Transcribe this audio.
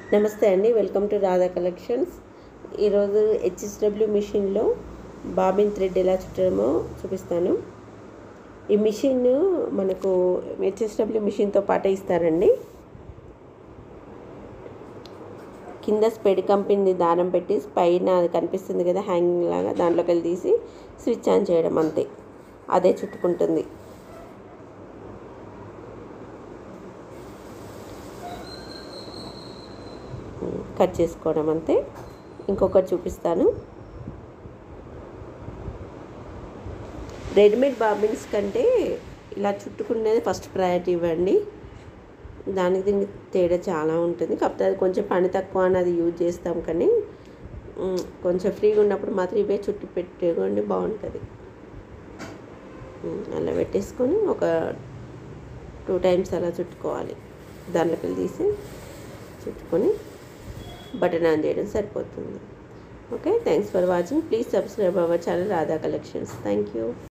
నమస్తే అండి welcome to Radha collections ఈరోజు హెచ్ఎస్డబ్ల్యూ మిషన్లో బాబిన్ థ్రెడ్ ఎలా చుట్టడమో చూపిస్తాను ఈ మిషన్ మనకు హెచ్ఎస్డబ్ల్యూ మిషన్తో పాటే ఇస్తారండి కింద స్పెడ్ కంపెనీ దారం పెట్టి పైన అది కనిపిస్తుంది కదా హ్యాంగింగ్ లాగా దాంట్లోకి వెళ్ళి తీసి స్విచ్ ఆన్ చేయడం అంతే అదే చుట్టుకుంటుంది కట్ చేసుకోవడం అంతే ఇంకొకటి చూపిస్తాను రెడీమేడ్ బాబిన్స్ కంటే ఇలా చుట్టుకునేది ఫస్ట్ ప్రయారిటీ ఇవ్వండి దానికి దీనికి తేడా చాలా ఉంటుంది కాకపోతే అది కొంచెం పని తక్కువ అని అది యూజ్ చేస్తాం కానీ ఉమ్, కొంచెం ఫ్రీగా ఉన్నప్పుడు మాత్రం ఇవే చుట్టి పెట్టుకోండి బాగుంటుంది ఉమ్, అలా పెట్టేసుకొని ఒక టూ టైమ్స్ అలా చుట్టుకోవాలి దాంట్లోకి వెళ్ళి తీసి చుట్టుకొని బటన్ ఆన్ చేయడం సరిపోతుంది okay thanks for watching please subscribe our channel Radha collections thank you